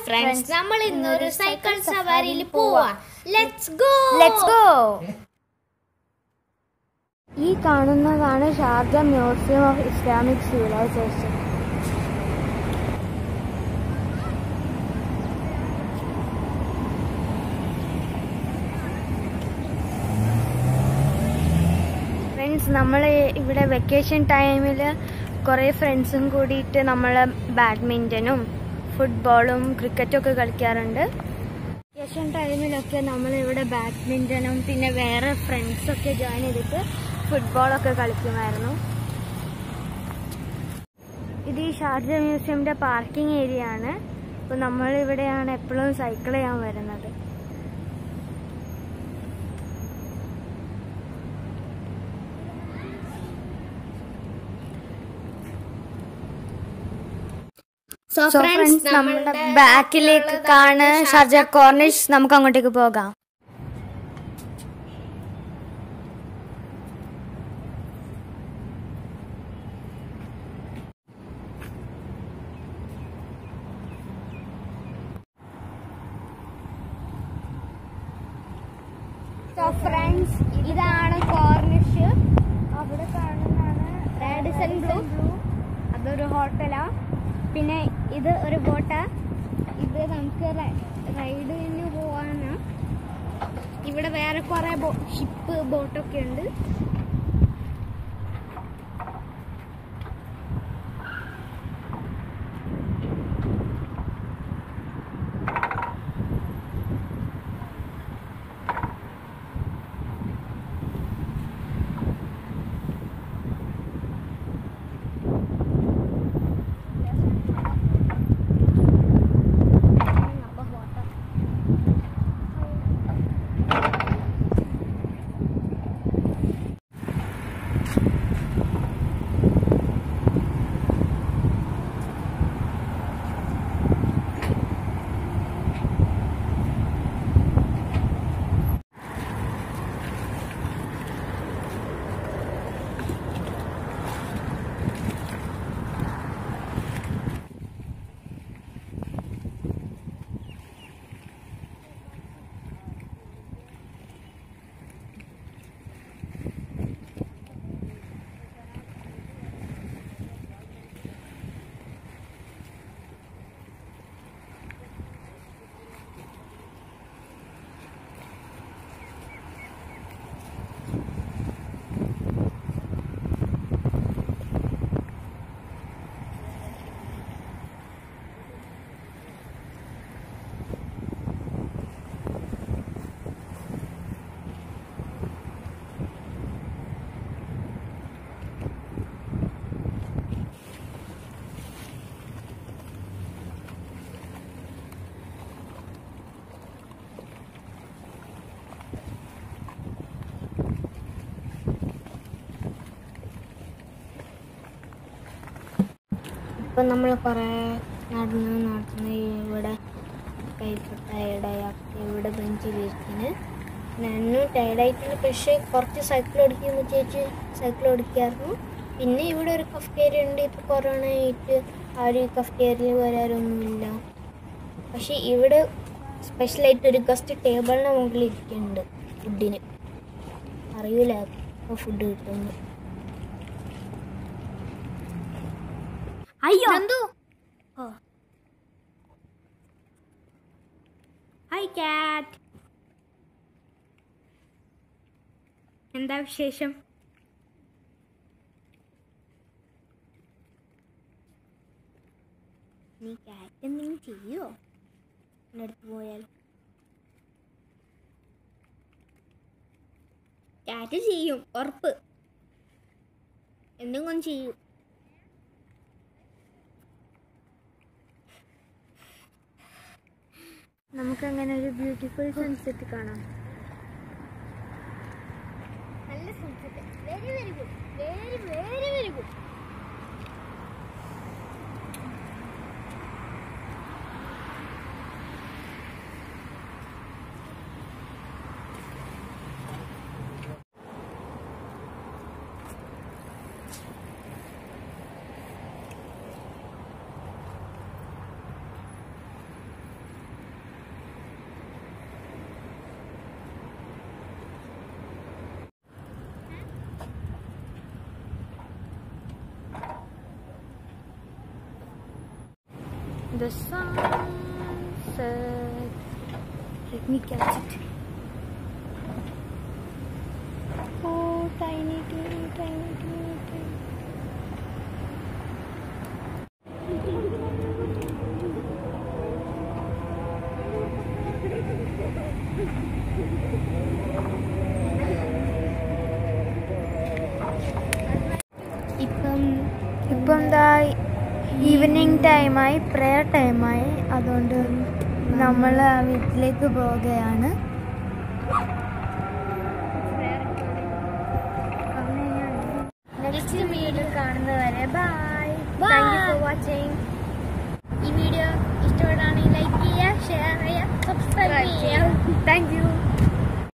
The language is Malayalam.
ഫ്രണ്ട്സ് നമ്മൾ ഇന്നൊരു സൈക്കിൾ സവാരിയിൽ പോവാ ലെറ്റ്സ് ഗോ ലെറ്റ്സ് ഗോ ഈ കാണുന്നതാണ് Sharjah museum of Islamic civilisation friends നമ്മൾ ഇവിടെ വെക്കേഷൻ ടൈമിൽ കുറേ ഫ്രണ്ട്സും കൂടിയിട്ട് നമ്മൾ ബാഡ്മിൻ്റനും ഫുട്ബോളും ക്രിക്കറ്റും ഒക്കെ കളിക്കാറുണ്ട് വെക്കേഷൻ ടൈമിലൊക്കെ നമ്മൾ ഇവിടെ ബാഡ്മിൻ്റനും പിന്നെ വേറെ ഫ്രണ്ട്സൊക്കെ ജോയിൻ ചെയ്തിട്ട് ഫുട്ബോളൊക്കെ കളിക്കുമായിരുന്നു ഇത് ഈ ഷാർജ മ്യൂസിയമിൻ്റെ പാർക്കിംഗ് ഏരിയ ആണ് അപ്പോൾ നമ്മൾ ഇവിടെയാണ് എപ്പോഴും സൈക്കിൾ ചെയ്യാൻ വരുന്നത് സോ സോ ഫ്രണ്ട്സ് നമ്മുടെ ബാക്കിലേക്ക് കാണ് ഷാർജ കോർണിഷ് നമുക്ക് അങ്ങോട്ടേക്ക് പോകാം സോ ഫ്രണ്ട്സ് ഇതാണ് കോർണിഷ് അവിടെ കാണുന്നതാണ് റാഡിസൺ ബ്ലൂ അതൊരു ഹോട്ടലാ പിന്നെ ഇത് ഒരു ബോട്ടാ ഇത് നമുക്ക് റൈഡിന് പോവാനാ ഇവിടെ വേറെ കുറെ ഷിപ്പ് ബോട്ടൊക്കെ ഉണ്ട് ഇപ്പം നമ്മൾ കുറേ നടന്ന് നടന്ന് ഇവിടെ കൈക്ക് ടയർഡായി ഇവിടെ ബെഞ്ചിലിരിക്കുന്നു ഞാനും ടയർഡായിട്ടുണ്ട് പക്ഷേ കുറച്ച് സൈക്കിൾ ഓടിക്കുമ്പോൾ ചേച്ചി സൈക്കിൾ ഓടിക്കായിരുന്നു പിന്നെ ഇവിടെ ഒരു കഫ്റ്റേരിയ ഉണ്ട് ഇപ്പോൾ കൊറോണ ആയിട്ട് ആരും ഈ കഫ്റ്റേരിയയിൽ വരാറൊന്നുമില്ല പക്ഷേ ഇവിടെ സ്പെഷ്യലായിട്ട് ഒരു ഗസ്റ്റ് ടേബിളിന് മുകളിൽ ഇരിക്കുന്നുണ്ട് ഫുഡിന് അറിയില്ല ഇപ്പോൾ ഫുഡ് കിട്ടുന്നു അയ്യോ നന്ദു ഹായ് കാറ്റ് എന്താ വിശേഷം നീ കാറ്റ് എന്തെങ്കിലും ചെയ്യോ എൻ്റെ അടുത്ത് പോയാൽ കാറ്റ് ചെയ്യും ഉറപ്പ് എന്തെങ്കിലും ചെയ്യും നമുക്കങ്ങനെ ഒരു ബ്യൂട്ടിഫുൾ സൺസെറ്റ് കാണാം നല്ല sunset very very good very very very good the sunset. Let me catch it. Oh, tiny, teeny, tiny, teeny, tiny. ഇപ്പം ഇപ്പം എന്താ ഈവനിങ് ടൈമായി പ്രെയർ ടൈമായി അതുകൊണ്ട് നമ്മൾ വീട്ടിലേക്ക് പോവുകയാണ് നെക്സ്റ്റ് വീഡിയോ കാണുന്നവരെ bye thank you for watching ഈ വീഡിയോ ഇഷ്ടപ്പെടുകയാണെങ്കിൽ ലൈക്ക് ചെയ്യുക ഷെയർ ചെയ്യുക സബ്സ്ക്രൈബ് ചെയ്യുക താങ്ക് യു